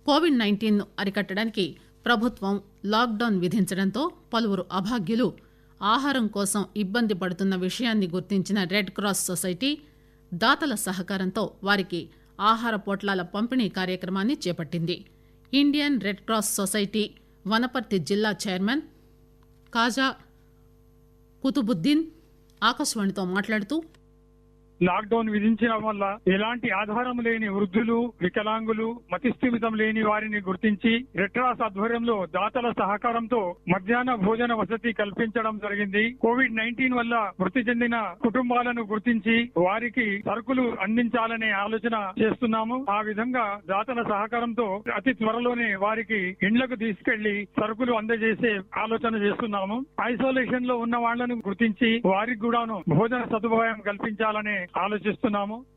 Covid nineteen ను అరికట్టడానికి ప్రభుత్వం లాక్డౌన్ విధించడంతో పలువురు అభాగ్యులు ఆహారం కోసం ఇబ్బంది పడుతున్న విషయాన్ని గుర్తించిన రెడ్ క్రాస్ సొసైటీ దాతల సహకారంతో వారికి ఆహార పొట్లాల పంపిణీ కార్యక్రమాన్ని చేపట్టింది Indian red cross society Vanaparthi జిల్లా చైర్మన్ కాజా కుతుబుద్దీన్ ఆకాశవాణితో మాట్లాడుతూ లాక్డౌన్ విధించడం వల్ల ఎలాంటి ఆధారం లేని వృద్ధులు వికలాంగులు మతిస్థిమితం లేని వారిని గుర్తించి రెట్రాస్ ఆధ్వర్యంలో దాతల సహకారంతో మధ్యాహ్న భోజన వసతి కల్పించడం జరిగింది కోవిడ్ నైన్టీన్ వల్ల మృతి చెందిన కుటుంబాలను గుర్తించి వారికి సరుకులు అందించాలనే ఆలోచన చేస్తున్నాము ఆ విధంగా దాతల సహకారంతో అతి త్వరలోనే వారికి ఇండ్లకు తీసుకెళ్లి సరుకులు అందజేసే ఆలోచన చేస్తున్నాము ఐసోలేషన్ లో ఉన్న వాళ్లను గుర్తించి వారికి కూడాను భోజన సదుపాయం కల్పించాలనే ఆలోచిస్తున్నాము